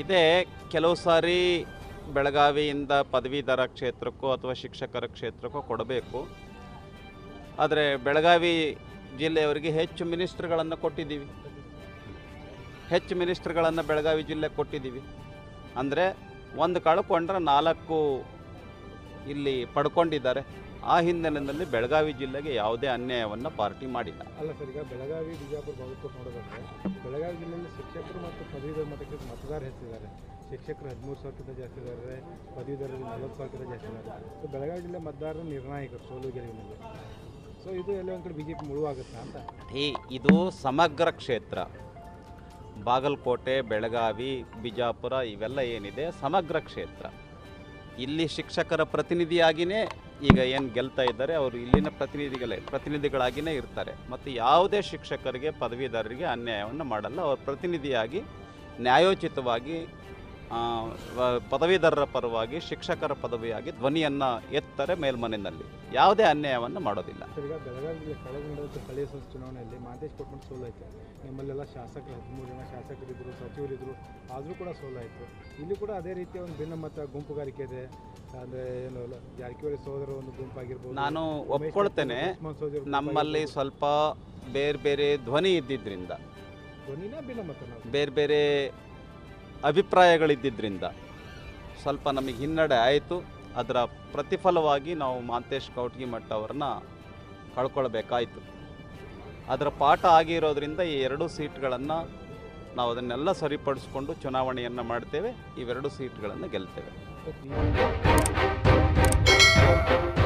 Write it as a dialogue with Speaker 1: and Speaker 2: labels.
Speaker 1: ಇದೇ ಕೆಲವು ಸಾರಿ ಬೆಳಗಾವಿಯಿಂದ ಪದವೀಧರ ಕ್ಷೇತ್ರಕ್ಕೋ ಅಥವಾ ಶಿಕ್ಷಕರ ಕ್ಷೇತ್ರಕ್ಕೋ ಕೊಡಬೇಕು ಆದರೆ ಬೆಳಗಾವಿ ಜಿಲ್ಲೆಯವರಿಗೆ ಹೆಚ್ಚು ಮಿನಿಸ್ಟ್ರ್ಗಳನ್ನು ಕೊಟ್ಟಿದ್ದೀವಿ ಹೆಚ್ಚು ಮಿನಿಸ್ಟ್ರ್ಗಳನ್ನು ಬೆಳಗಾವಿ ಜಿಲ್ಲೆಗೆ ಕೊಟ್ಟಿದ್ದೀವಿ ಅಂದರೆ ಒಂದು ಕಳ್ಕೊಂಡ್ರೆ ನಾಲ್ಕು ಇಲ್ಲಿ ಪಡ್ಕೊಂಡಿದ್ದಾರೆ ಆ ಹಿನ್ನೆಲೆಯಲ್ಲಿ ಬೆಳಗಾವಿ ಜಿಲ್ಲೆಗೆ ಯಾವುದೇ ಅನ್ಯಾಯವನ್ನು ಪಾರ್ಟಿ ಮಾಡಿಲ್ಲ
Speaker 2: ಅಲ್ಲ ಸರ್ ಈಗ ಬೆಳಗಾವಿ ಬಿಜಾಪುರ ಭಾಗಕ್ಕೆ ನೋಡೋದಾದ್ರೆ ಬೆಳಗಾವಿ ಜಿಲ್ಲೆಯಲ್ಲಿ ಶಿಕ್ಷಕರು ಮತ್ತು ಪದವೀಧರ ಮತಕ್ಕೆ ಮತದಾರ ಹೆಚ್ಚಿದ್ದಾರೆ ಶಿಕ್ಷಕರು ಹದಿಮೂರು ಸಾವಿರಕ್ಕಿಂತ ಜಾಸ್ತಿ ಇದ್ದಾರೆ ಪದವೀಧರರು ನಲವತ್ತು ಸಾವಿರಕ್ಕಿಂತ ಜಾಸ್ತಿ ಇದ್ದಾರೆ ಸೊ ಬೆಳಗಾವಿ ಜಿಲ್ಲೆ ಮತದಾರರು ನಿರ್ಣಾಯಕರು ಸೋಲು ಗೆಲುವಿನಲ್ಲಿ ಸೊ ಇದು ಎಲ್ಲ ಒಂದು ಕಡೆ ಬಿ ಜೆ ಪಿ ಮುಳುವಾಗುತ್ತಾ ಅಂತ
Speaker 1: ಈ ಇದು ಸಮಗ್ರ ಕ್ಷೇತ್ರ ಬಾಗಲಕೋಟೆ ಬೆಳಗಾವಿ ಬಿಜಾಪುರ ಇವೆಲ್ಲ ಏನಿದೆ ಸಮಗ್ರ ಕ್ಷೇತ್ರ ಇಲ್ಲಿ ಶಿಕ್ಷಕರ ಪ್ರತಿನಿಧಿಯಾಗಿಯೇ ಈಗ ಏನು ಗೆಲ್ತಾ ಇದ್ದಾರೆ ಅವರು ಇಲ್ಲಿನ ಪ್ರತಿನಿಧಿಗಳೇ ಪ್ರತಿನಿಧಿಗಳಾಗಿಯೇ ಇರ್ತಾರೆ ಮತ್ತು ಯಾವುದೇ ಶಿಕ್ಷಕರಿಗೆ ಪದವೀಧರರಿಗೆ ಅನ್ಯಾಯವನ್ನು ಮಾಡಲ್ಲ ಅವ್ರ ಪ್ರತಿನಿಧಿಯಾಗಿ ನ್ಯಾಯೋಚಿತವಾಗಿ ಆ, ವ- ಪದವೀಧರರ ಪರವಾಗಿ ಶಿಕ್ಷಕರ ಪದವಿಯಾಗಿ ಧ್ವನಿಯನ್ನು ಎತ್ತಾರೆ ಮೇಲ್ಮನೆಯಲ್ಲಿ ಯಾವುದೇ ಅನ್ಯಾಯವನ್ನು ಮಾಡೋದಿಲ್ಲ
Speaker 2: ಸರ್ ಈಗ ಬೆಳಗಾವಿ ಜಿಲ್ಲೆ ಕಳೆದ ನಡೆದ ಸ್ಥಳೀಯ ಸಂಸ್ಥೆ ಚುನಾವಣೆಯಲ್ಲಿ ಮಾಂತೇಶ್ ಕೊಟ್ಕೊಂಡು ಸೋಲಾಯಿತು ನಿಮ್ಮಲ್ಲೆಲ್ಲ ಶಾಸಕರು ಹದಿಮೂರು ಜನ ಶಾಸಕರಿದ್ದರು ಸಚಿವರಿದ್ದರು ಆದರೂ ಕೂಡ ಸೋಲಾಯಿತು ಇಲ್ಲಿ ಕೂಡ ಅದೇ ರೀತಿಯ ಒಂದು ಭಿನ್ನಮತ ಗುಂಪುಗಾರಿಕೆ ಇದೆ ಅಂದರೆ ಏನು ಅಲ್ಲ, ಜಾರಕಿಹೊಳಿ ಸೋದರ ಒಂದು ಗುಂಪಾಗಿರ್ಬೋದು
Speaker 1: ನಾನು
Speaker 2: ಉಮೇಶ್
Speaker 1: ಒಪ್ಕೊಳ್ತೇನೆ
Speaker 2: ಉಸ್ಮಾನ್ ಸೋದರ
Speaker 1: ನಮ್ಮಲ್ಲಿ
Speaker 2: ಗುಂಪಾಗಿರ್ಬೋದು.
Speaker 1: ಸ್ವಲ್ಪ ಬೇರೆ ಬೇರೆ ಧ್ವನಿ ಇದ್ದಿದ್ದರಿಂದ
Speaker 2: ಧ್ವನಿನ ಭಿನ್ನಮತ ನಾವು
Speaker 1: ಬೇರೆ ಬೇರೆ ಅಭಿಪ್ರಾಯಗಳಿದ್ದಿದ್ದರಿಂದ ಸ್ವಲ್ಪ ನಮಗೆ ಹಿನ್ನಡೆ ಆಯಿತು ಅದರ ಪ್ರತಿಫಲವಾಗಿ ನಾವು ಮಾಂತೇಶ್ ಕೌಟ್ಗಿ ಮಠ ಅವರನ್ನ ಕಳ್ಕೊಳ್ಬೇಕಾಯಿತು ಅದರ ಪಾಠ ಆಗಿರೋದ್ರಿಂದ ಈ ಎರಡು ಸೀಟ್ಗಳನ್ನು ನಾವು ಅದನ್ನೆಲ್ಲ ಸರಿಪಡಿಸ್ಕೊಂಡು ಚುನಾವಣೆಯನ್ನು ಮಾಡ್ತೇವೆ ಇವೆರಡು ಸೀಟ್ಗಳನ್ನು ಗೆಲ್ತೇವೆ
Speaker 2: ಈ-